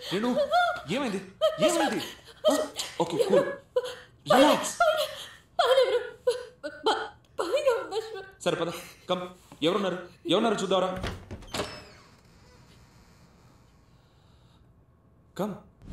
రేణు ఏమైంది ఏమైంది okay cool relax పాలెవరు బ- భయంగా ఉంది అశ్వత్ సరే పద కమ్ ఎవరున్నారు ఎవరున్నారు చూద్దావరా కమ్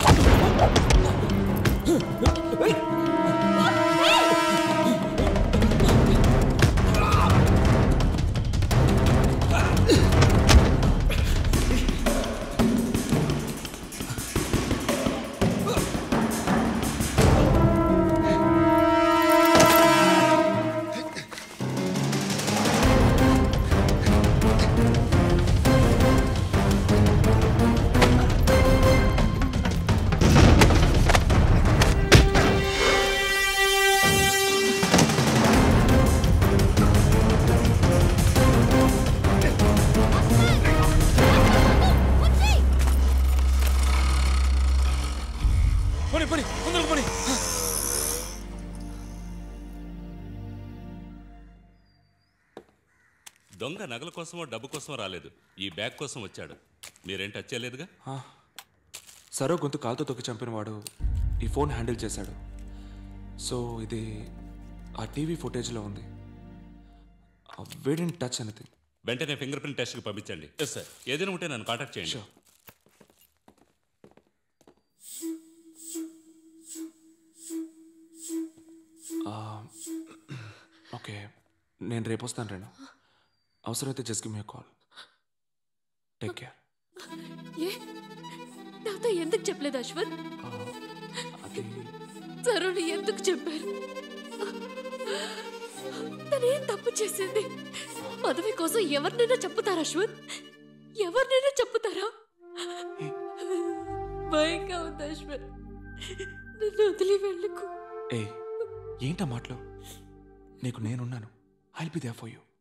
పోనీ పోనీ ముందుకు పోనీ దొంగ నగల కోసమో డబ్బు కోసమో రాలేదు ఈ బ్యాగ్ కోసం వచ్చాడు మీరేం టచ్ చేయలేదుగా సరో గొంతు కాలుతో తొక్కి చంపిన వాడు ఈ ఫోన్ హ్యాండిల్ చేశాడు సో ఇది ఆ టీవీ ఫుటేజ్లో ఉంది వేడిన్ టచ్ ఎనీథింగ్ వెంటనే ఫింగర్ ప్రింట్ టెస్ట్కి పంపించండి ఎస్ సార్ ఏదైనా ఉంటే నన్ను కాంటాక్ట్ చేయండి Sure. ఓకే నేను రేపు వస్తాను రేణు అవసరమైతే just give me call take care ఏ నాతో ఎందుకు చెప్పలేదు అశ్వత్ అది సరుని ఎందుకు చెప్పారు తనేం తప్పు చేసింది పదవి కోసం ఎవరినైనా చెప్పుతారా అశ్వత్ ఎవరినైనా చెప్పుతారా భయంగా ఉంది అశ్వత్ నన్ను వదిలి వెళ్ళకు ఏ ఏంటా మాటలు నీకు నేనున్నాను I'll be there for you